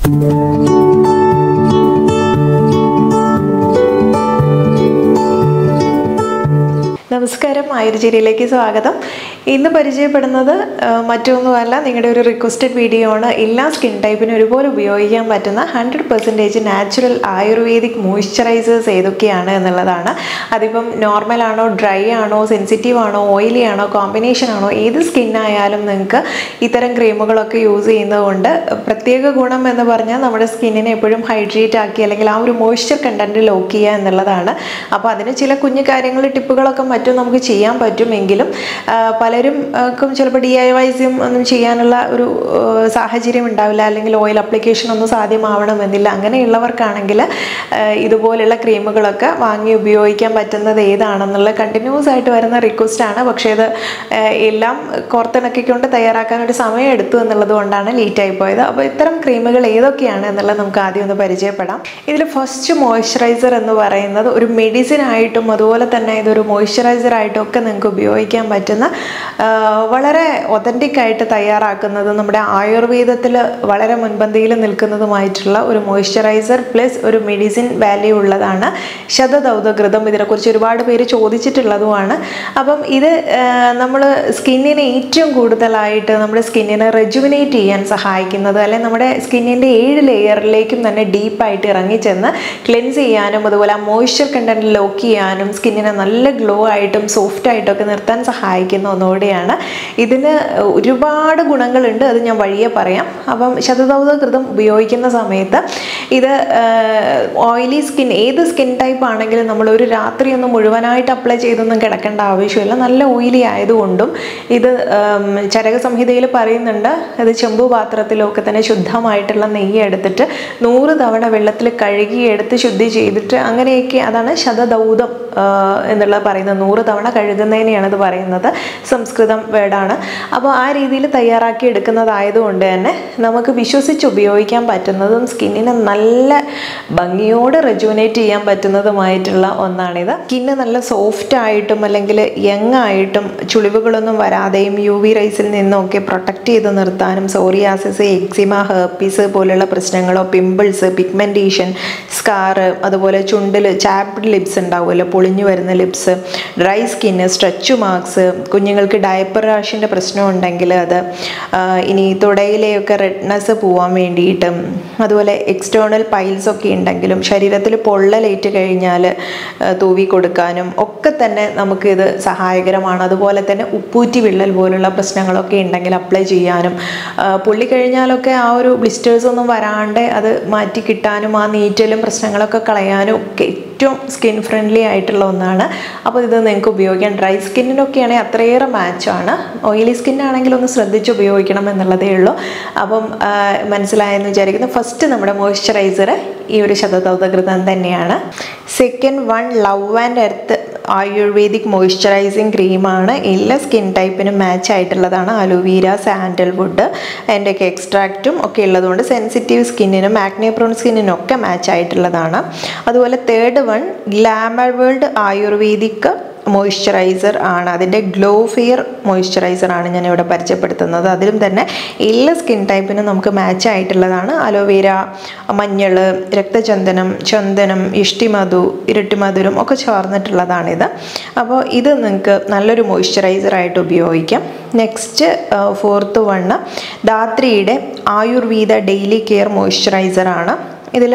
നമസ്കാരം ആയുർചേരിയിലേക്ക് സ്വാഗതം ഇന്ന് പരിചയപ്പെടുന്നത് ആ, മറ്റൊന്നുമല്ല നിങ്ങളുടെ ഒരു റിക്വസ്റ്റഡ് വീഡിയോ ആണ് എല്ലാ സ്കിൻ ടൈപ്പിനും ഒരുപോലെ ഉപയോഗിക്കാൻ പറ്റുന്ന hundred percentage natural ayurvedic moisturisers ഏതൊക്കെയാണ് എന്നുള്ളതാണ് അതിപ്പം നോർമൽ ആണോ ഡ്രൈ ആണോ സെൻസിറ്റീവ് ആണോ ഓയിലി ആണോ കോമ്പിനേഷൻ ആണോ ഏത് സ്കിൻ ആയാലും നിങ്ങൾക്ക് ഇത്തരം ക്രീമുകളൊക്കെ യൂസ് ചെയ്യുന്നതുകൊണ്ട് പ്രത്യേക ഗുണം എന്ന് പറഞ്ഞാൽ നമ്മുടെ സ്കിന്നിനെ എപ്പോഴും ഹൈഡ്രേറ്റ് ആക്കി അല്ലെങ്കിൽ ആ ഒരു മോയ്സ്ചർ കണ്ടന്റ് ലോക്ക് ചെയ്യുക എന്നുള്ളതാണ് അപ്പോൾ അതിന് ചില കുഞ്ഞു കാര്യങ്ങൾ ടിപ്പുകളൊക്കെ മറ്റും നമുക്ക് ചെയ്യാൻ പറ്റുമെങ്കിലും ആ, പലരും ക്കും ചിലപ്പോൾ ഡി ഐ വൈസും ഒന്നും ചെയ്യാനുള്ള ഒരു ആ, സാഹചര്യം ഉണ്ടാവില്ല അല്ലെങ്കിൽ ഓയിൽ അപ്ലിക്കേഷൻ ഒന്നും സാധ്യമാവണമെന്നില്ല അങ്ങനെയുള്ളവർക്കാണെങ്കിൽ ആ, ഇതുപോലുള്ള ക്രീമുകളൊക്കെ വാങ്ങി ഉപയോഗിക്കാൻ പറ്റുന്നത് ഏതാണെന്നുള്ള കണ്ടിന്യൂസ് ആയിട്ട് വരുന്ന റിക്വസ്റ്റ് ആണ് പക്ഷേ ഇത് ആ, എല്ലാം കോർത്തിണക്കിക്കൊണ്ട് തയ്യാറാക്കാൻ ഒരു സമയം എടുത്തു എന്നുള്ളത് കൊണ്ടാണ് ലേറ്റായി പോയത് അപ്പോൾ ഇത്തരം ക്രീമുകൾ ഏതൊക്കെയാണ് എന്നുള്ളത് നമുക്ക് ആദ്യം ഒന്ന് പരിചയപ്പെടാം ഇതിൽ ഫസ്റ്റ് മോയ്സ്ചറൈസർ എന്ന് പറയുന്നത് ഒരു മെഡിസിൻ ആയിട്ടും അതുപോലെ തന്നെ ഇതൊരു മോയ്സ്ചറൈസർ ആയിട്ടും ഒക്കെ നിങ്ങൾക്ക് ഉപയോഗിക്കാൻ പറ്റുന്ന ആ, വളരെ ഒതൻറ്റിക് ആയിട്ട് തയ്യാറാക്കുന്നത് നമ്മുടെ ആയുർവേദത്തിൽ വളരെ മുൻപന്തിയിൽ നിൽക്കുന്നതുമായിട്ടുള്ള ഒരു മോയ്സ്ചറൈസർ പ്ലസ് ഒരു മെഡിസിൻ വാല്യൂ ഉള്ളതാണ് ശതദൗതകൃതം ഇതിനെക്കുറിച്ച് ഒരുപാട് പേര് ചോദിച്ചിട്ടുള്ളതുമാണ് അപ്പം ഇത് നമ്മൾ സ്കിന്നിനെ ഏറ്റവും കൂടുതലായിട്ട് നമ്മുടെ സ്കിന്നിനെ റെജുവിനേറ്റ് ചെയ്യാൻ സഹായിക്കുന്നത് അല്ലെങ്കിൽ നമ്മുടെ സ്കിന്നിൻ്റെ ഏഴ് ലെയറിലേക്കും തന്നെ ഡീപ്പായിട്ട് ഇറങ്ങിച്ചെന്ന് ക്ലെൻസ് ചെയ്യാനും അതുപോലെ ആ മോയ്സ്ചർ കണ്ടന്റ് ലോക്ക് ചെയ്യാനും സ്കിന്നിനെ നല്ല ഗ്ലോ ആയിട്ടും സോഫ്റ്റ് ആയിട്ടൊക്കെ നിർത്താൻ സഹായിക്കുന്ന ഒന്നുകൂടിയാണ് ഇതിന് ഒരുപാട് ഗുണങ്ങളുണ്ട് അത് ഞാൻ വഴിയെ പറയാം അപ്പം ശതദൗതകൃതം ഉപയോഗിക്കുന്ന സമയത്ത് ഇത് ഓയിലി സ്കിൻ ഏത് സ്കിൻ ടൈപ്പ് ആണെങ്കിലും നമ്മൾ ഒരു രാത്രി ഒന്നും മുഴുവനായിട്ട് അപ്ലൈ ചെയ്തൊന്നും കിടക്കേണ്ട ആവശ്യമില്ല നല്ല ഓയിലി ആയതുകൊണ്ടും ഇത് ഉം, ചരക സംഹിതയിൽ പറയുന്നുണ്ട് ഇത് ചെമ്പു പാത്രത്തിലൊക്കെ തന്നെ ശുദ്ധമായിട്ടുള്ള നെയ്യ് എടുത്തിട്ട് നൂറ് തവണ വെള്ളത്തിൽ കഴുകി എടുത്ത് ശുദ്ധി ചെയ്തിട്ട് അങ്ങനെയൊക്കെ അതാണ് ശതദൗതം ആ, എന്നുള്ളത് പറയുന്നത് നൂറ് തവണ കഴുകുന്നതിനെയാണ് ഇത് പറയുന്നത് സംസ്കൃതം വേർഡാണ് അപ്പോൾ ആ രീതിയിൽ തയ്യാറാക്കി എടുക്കുന്നതായതുകൊണ്ട് തന്നെ നമുക്ക് വിശ്വസിച്ച് ഉപയോഗിക്കാൻ പറ്റുന്നതും സ്കിന്നിനെ നല്ല ഭംഗിയോടെ റെജുവിനേറ്റ് ചെയ്യാൻ പറ്റുന്നതുമായിട്ടുള്ള ഒന്നാണിത് സ്കിന്ന് നല്ല സോഫ്റ്റ് ആയിട്ടും അല്ലെങ്കിൽ യങ് ആയിട്ടും ചുളിവുകളൊന്നും വരാതെയും യു വി റൈസിൽ നിന്നൊക്കെ പ്രൊട്ടക്റ്റ് ചെയ്ത് നിർത്താനും സോറിയാസിസ് എക്സിമ ഹെർപ്പീസ് പോലുള്ള പ്രശ്നങ്ങളോ പിമ്പിൾസ് പിഗ്മെൻറ്റേഷൻ സ്കാറ് അതുപോലെ ചുണ്ടിൽ ചാപ്ഡ് ലിപ്സ് ഉണ്ടാവുമല്ലോ പൊളിഞ്ഞു വരുന്ന lips dry skin stretch marks കുഞ്ഞുങ്ങൾക്ക് ഡയപ്പർ റാഷിൻ്റെ പ്രശ്നം ഉണ്ടെങ്കിൽ അത് ആ, ഇനി തുടയിലെയൊക്കെ റെഡ്നെസ് പോവാൻ വേണ്ടിയിട്ടും അതുപോലെ എക്സ്റ്റേണൽ പൈൽസ് ഒക്കെ ഉണ്ടെങ്കിലും ശരീരത്തിൽ പൊള്ളലേറ്റ് കഴിഞ്ഞാൽ ആ, തൂവി കൊടുക്കാനും ഒക്കെ തന്നെ നമുക്കിത് സഹായകരമാണ് അതുപോലെ തന്നെ ഉപ്പൂറ്റി വിള്ളൽ പോലുള്ള പ്രശ്നങ്ങളൊക്കെ ഉണ്ടെങ്കിൽ അപ്ലൈ ചെയ്യാനും ആ, പൊള്ളി കഴിഞ്ഞാലൊക്കെ ആ ഒരു ബ്ലിസ്റ്റേഴ്സ് ഒന്നും വരാണ്ട് അത് മാറ്റി കിട്ടാനും ആ നീറ്റലും പ്രശ്നങ്ങളൊക്കെ കളയാനും ഒക്കെ ഏറ്റവും സ്കിൻ ഫ്രണ്ട്ലി ആയിട്ടുള്ള ഒന്നാണ് അപ്പോൾ ഇത് നിങ്ങൾക്ക് ഉപയോഗിക്കാം ഡ്രൈ സ്കിന്നിനൊക്കെ ആണെങ്കിൽ അത്രയേറെ മാച്ചാണ് ഓയിലി സ്കിന്നാണെങ്കിൽ ഒന്ന് ശ്രദ്ധിച്ച് ഉപയോഗിക്കണം എന്നുള്ളതേ ഉള്ളൂ അപ്പം ആ, മനസ്സിലായെന്ന് വിചാരിക്കുന്നു ഫസ്റ്റ് നമ്മുടെ മോയ്സ്ചറൈസർ ഈ ഒരു ശതദൗതകൃതം തന്നെയാണ് second one love and earth ayurvedic moisturising ക്രീമാണ് എല്ലാ സ്കിൻ ടൈപ്പിനും മാച്ച് ആയിട്ടുള്ളതാണ് അലോവീര സാൻഡൽവുഡ് അതിൻ്റെയൊക്കെ എക്സ്ട്രാക്റ്റും ഒക്കെ ഉള്ളതുകൊണ്ട് സെൻസിറ്റീവ് സ്കിന്നിനും ആക്നെ പ്രോൺ സ്കിന്നിനും ഒക്കെ മാച്ച് ആയിട്ടുള്ളതാണ് അതുപോലെ third one glamour world ayurvedic moisturiser ആണ് അതിൻ്റെ ഗ്ലോ ഫിയർ മോയ്സ്ചറൈസർ ആണ് ഞാൻ ഇവിടെ പരിചയപ്പെടുത്തുന്നത് അതിലും തന്നെ എല്ലാ സ്കിൻ ടൈപ്പിനും നമുക്ക് മാച്ച് ആയിട്ടുള്ളതാണ് അലോവേര മഞ്ഞൾ രക്തചന്ദനം ചന്ദനം ഇഷ്ടിമധു ഇരട്ടിമധുരം ഒക്കെ ചേർന്നിട്ടുള്ളതാണിത് അപ്പോൾ ഇത് നിങ്ങൾക്ക് നല്ലൊരു മോയ്സ്ചറൈസർ ആയിട്ട് ഉപയോഗിക്കാം നെക്സ്റ്റ് ഫോർത്ത് വണ്ണ് ധാത്രിയുടെ ആയുർവേദ ഡെയിലി കെയർ മോയ്സ്ചറൈസർ ആണ് ഇതിൽ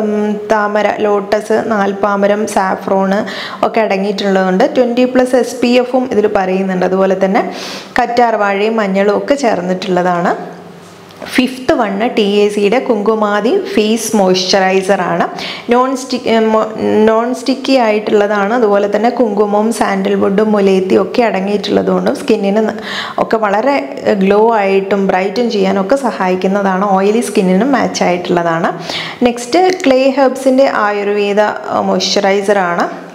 താമര ലോട്ടസ് നാൽപ്പാമരം സാഫ്രോണ് ഒക്കെ അടങ്ങിയിട്ടുള്ളതുകൊണ്ട് ട്വൻറ്റി പ്ലസ് എസ് പി എഫും ഇതിൽ പറയുന്നുണ്ട് അതുപോലെ തന്നെ കറ്റാർ വാഴയും മഞ്ഞളും ഒക്കെ ചേർന്നിട്ടുള്ളതാണ് ഫിഫ്ത്ത് വണ്ണ് ടി എ സിയുടെ കുങ്കുമാതി ഫേസ് മോയ്സ്ചറൈസർ ആണ് നോൺ സ്റ്റിക്ക് നോൺ സ്റ്റിക്കി ആയിട്ടുള്ളതാണ് അതുപോലെ തന്നെ കുങ്കുമവും സാൻഡൽവുഡും മുലേത്തിയും ഒക്കെ അടങ്ങിയിട്ടുള്ളതുകൊണ്ടും സ്കിന്നിന് ഒക്കെ വളരെ ഗ്ലോ ആയിട്ടും ബ്രൈറ്റും ചെയ്യാനൊക്കെ സഹായിക്കുന്നതാണ് ഓയിലി സ്കിന്നിനും മാച്ച് ആയിട്ടുള്ളതാണ് നെക്സ്റ്റ് ക്ലേ ഹെർബ്സിൻ്റെ ആയുർവേദ മോയ്സ്ചറൈസർ ആണ്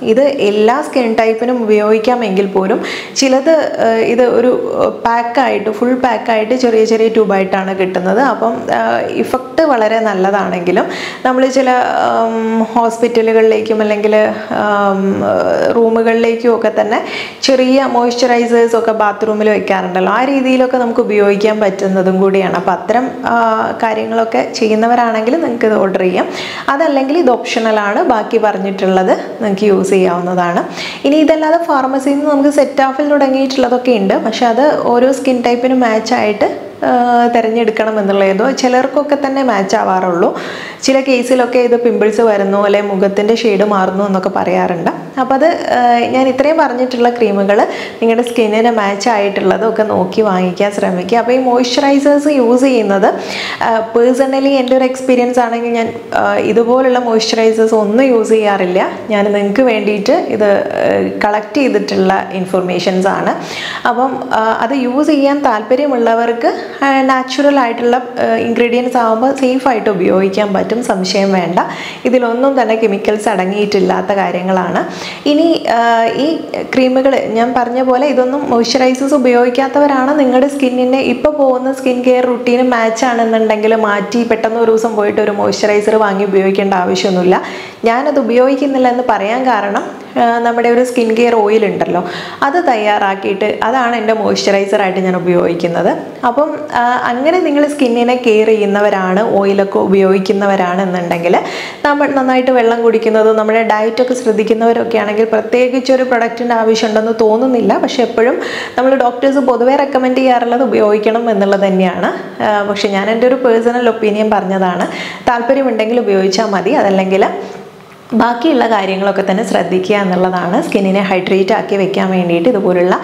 ഇത് എല്ലാ സ്കിൻ ടൈപ്പിനും ഉപയോഗിക്കാമെങ്കിൽ പോലും ചിലത് ഏഹ്, ഇത് ഒരു പാക്കായിട്ട് ഫുൾ പാക്കായിട്ട് ചെറിയ ചെറിയ ട്യൂബായിട്ടാണ് കിട്ടുന്നത് അപ്പം ഇഫക്റ്റ് വളരെ നല്ലതാണെങ്കിലും നമ്മൾ ചില ഉം, ഹോസ്പിറ്റലുകളിലേക്കും അല്ലെങ്കിൽ ഉം, റൂമുകളിലേക്കും ഒക്കെ തന്നെ ചെറിയ മോയ്സ്ചറൈസേഴ്സ് ഒക്കെ ബാത്റൂമിൽ വെക്കാറുണ്ടല്ലോ ആ രീതിയിലൊക്കെ നമുക്ക് ഉപയോഗിക്കാൻ പറ്റുന്നതും കൂടിയാണ് അപ്പോൾ അത്തരം ആ, കാര്യങ്ങളൊക്കെ ചെയ്യുന്നവരാണെങ്കിൽ നിങ്ങൾക്ക് ഇത് ഓർഡർ ചെയ്യാം അതല്ലെങ്കിൽ ഇത് ഓപ്ഷണലാണ് ബാക്കി പറഞ്ഞിട്ടുള്ളത് നിങ്ങൾക്ക് യൂസ് ചെയ്യാവുന്നതാണ് ഇനി ഇതല്ലാതെ ഫാർമസിയിൽ നിന്ന് നമുക്ക് സെറ്റാഫിൽ തുടങ്ങിയിട്ടുള്ളതൊക്കെ ഉണ്ട് പക്ഷെ അത് ഓരോ സ്കിൻ ടൈപ്പിനും മാച്ചായിട്ട് തിരഞ്ഞെടുക്കണം എന്നുള്ളതോ ചിലർക്കൊക്കെ തന്നെ മാച്ച് ആവാറുള്ളൂ ചില കേസിലൊക്കെ ഇത് പിമ്പിൾസ് വരുന്നു അല്ലെ മുഖത്തിൻ്റെ ഷെയ്ഡ് മാറുന്നു എന്നൊക്കെ പറയാറുണ്ട് അപ്പോൾ അത് ആ, ഞാൻ ഇത്രയും പറഞ്ഞിട്ടുള്ള ക്രീമുകൾ നിങ്ങളുടെ സ്കിന്നിന് മാച്ച് ആയിട്ടുള്ളതൊക്കെ നോക്കി വാങ്ങിക്കാൻ ശ്രമിക്കുക അപ്പോൾ ഈ മോയ്സ്ചറൈസേഴ്സ് യൂസ് ചെയ്യുന്നത് പേഴ്സണലി എൻ്റെ ഒരു എക്സ്പീരിയൻസ് ആണെങ്കിൽ ഞാൻ ആ, ഇതുപോലുള്ള മോയ്സ്ചറൈസേഴ്സ് ഒന്നും യൂസ് ചെയ്യാറില്ല ഞാൻ നിങ്ങൾക്ക് വേണ്ടിയിട്ട് ഇത് കളക്ട് ചെയ്തിട്ടുള്ള ഇൻഫർമേഷൻസ് ആണ് അപ്പം ആ, അത് യൂസ് ചെയ്യാൻ താല്പര്യമുള്ളവർക്ക് നാച്ചുറൽ ആയിട്ടുള്ള ഇൻഗ്രീഡിയൻസ് ആകുമ്പോൾ സേഫ് ആയിട്ട് ഉപയോഗിക്കാൻ പറ്റും സംശയം വേണ്ട ഇതിലൊന്നും തന്നെ കെമിക്കൽസ് അടങ്ങിയിട്ടില്ലാത്ത കാര്യങ്ങളാണ് ഇനി ആ, ഈ ക്രീമുകൾ ഞാൻ പറഞ്ഞ പോലെ ഇതൊന്നും മോയ്സ്ചറൈസേഴ്സ് ഉപയോഗിക്കാത്തവരാണ് നിങ്ങളുടെ സ്കിന്നിന് ഇപ്പോൾ പോകുന്ന സ്കിൻ കെയർ റുട്ടീന് മാച്ച് ആണെന്നുണ്ടെങ്കിൽ മാറ്റി പെട്ടെന്ന് ഒരു ദിവസം പോയിട്ട് ഒരു മോയ്സ്ചറൈസർ വാങ്ങി ഉപയോഗിക്കേണ്ട ആവശ്യമൊന്നുമില്ല ഞാനത് ഉപയോഗിക്കുന്നില്ല എന്ന് പറയാൻ കാരണം ആ, നമ്മുടെ ഒരു സ്കിൻ കെയർ ഓയിൽ ഉണ്ടല്ലോ അത് തയ്യാറാക്കിയിട്ട് അതാണ് എൻ്റെ മോയ്സ്ചറൈസറായിട്ട് ഞാൻ ഉപയോഗിക്കുന്നത് അപ്പം ആ, അങ്ങനെ നിങ്ങൾ സ്കിന്നിനെ കെയർ ചെയ്യുന്നവരാണ് ഓയിലൊക്കെ ഉപയോഗിക്കുന്നവരാണ് എന്നുണ്ടെങ്കിൽ നമ്മൾ നന്നായിട്ട് വെള്ളം കുടിക്കുന്നതും നമ്മുടെ ഡയറ്റൊക്കെ ശ്രദ്ധിക്കുന്നവരൊക്കെ ആണെങ്കിൽ പ്രത്യേകിച്ച് ഒരു പ്രൊഡക്റ്റിൻ്റെ ആവശ്യമുണ്ടെന്ന് തോന്നുന്നില്ല പക്ഷെ എപ്പോഴും നമ്മൾ ഡോക്ടേഴ്സ് പൊതുവേ റെക്കമെൻഡ് ചെയ്യാറുള്ളത് ഉപയോഗിക്കണം എന്നുള്ളത് തന്നെയാണ് ആ, പക്ഷെ ഞാൻ എൻ്റെ ഒരു പേഴ്സണൽ ഒപ്പീനിയൻ പറഞ്ഞതാണ് താല്പര്യമുണ്ടെങ്കിൽ ഉപയോഗിച്ചാൽ മതി അതല്ലെങ്കിൽ ബാക്കിയുള്ള കാര്യങ്ങളൊക്കെ തന്നെ ശ്രദ്ധിക്കുക എന്നുള്ളതാണ് സ്കിന്നിനെ ഹൈഡ്രേറ്റ് ആക്കി വെക്കാൻ വേണ്ടിയിട്ട് ഇതുപോലുള്ള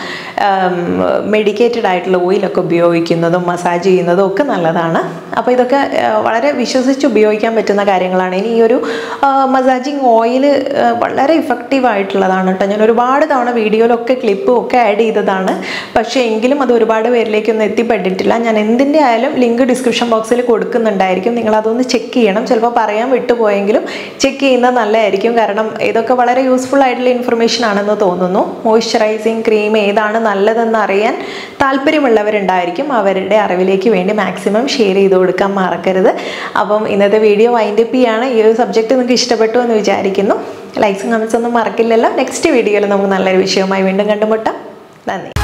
മെഡിക്കേറ്റഡ് ആയിട്ടുള്ള ഓയിലൊക്കെ ഉപയോഗിക്കുന്നതും മസാജ് ചെയ്യുന്നതും ഒക്കെ നല്ലതാണ് അപ്പോൾ ഇതൊക്കെ ആ, വളരെ വിശ്വസിച്ച് ഉപയോഗിക്കാൻ പറ്റുന്ന കാര്യങ്ങളാണ് ഇനി ഈ ഒരു മസാജിങ് ഓയിൽ വളരെ ഇഫക്റ്റീവ് ആയിട്ടുള്ളതാണ് കേട്ടോ ഞാൻ ഒരുപാട് തവണ വീഡിയോയിലൊക്കെ ക്ലിപ്പും ഒക്കെ ആഡ് ചെയ്തതാണ് പക്ഷേ എങ്കിലും അത് ഒരുപാട് പേരിലേക്കൊന്നും എത്തിപ്പെട്ടിട്ടില്ല ഞാൻ എന്തിൻ്റെ ആയാലും ലിങ്ക് ഡിസ്ക്രിപ്ഷൻ ബോക്സിൽ കൊടുക്കുന്നുണ്ടായിരിക്കും നിങ്ങൾ അതൊന്ന് ചെക്ക് ചെയ്യണം ചിലപ്പോൾ പറയാൻ വിട്ടുപോയെങ്കിലും ചെക്ക് ചെയ്യുന്നത് നല്ലതായിരിക്കും കാരണം ഇതൊക്കെ വളരെ യൂസ്ഫുൾ ആയിട്ടുള്ള ഇൻഫർമേഷൻ ആണെന്ന് തോന്നുന്നു മോയ്സ്ചറൈസിങ് ക്രീം ഏതാണ് നല്ലതെന്ന് അറിയാൻ താല്പര്യമുള്ളവരുണ്ടായിരിക്കും അവരുടെ അറിവിലേക്ക് വേണ്ടി മാക്സിമം ഷെയർ ചെയ്ത് കൊടുക്കാൻ മറക്കരുത് അപ്പം ഇന്നത്തെ വീഡിയോ വൈൻഡപ്പ് ചെയ്യാണ് ഈ ഒരു സബ്ജക്റ്റ് നിങ്ങൾക്ക് ഇഷ്ടപ്പെട്ടു എന്ന് വിചാരിക്കുന്നു ലൈക്സും കമൻസ് ഒന്നും മറക്കില്ലല്ലോ നെക്സ്റ്റ് വീഡിയോയിൽ നമുക്ക് നല്ലൊരു വിഷയവുമായി വീണ്ടും കണ്ടുമുട്ടാം നന്ദി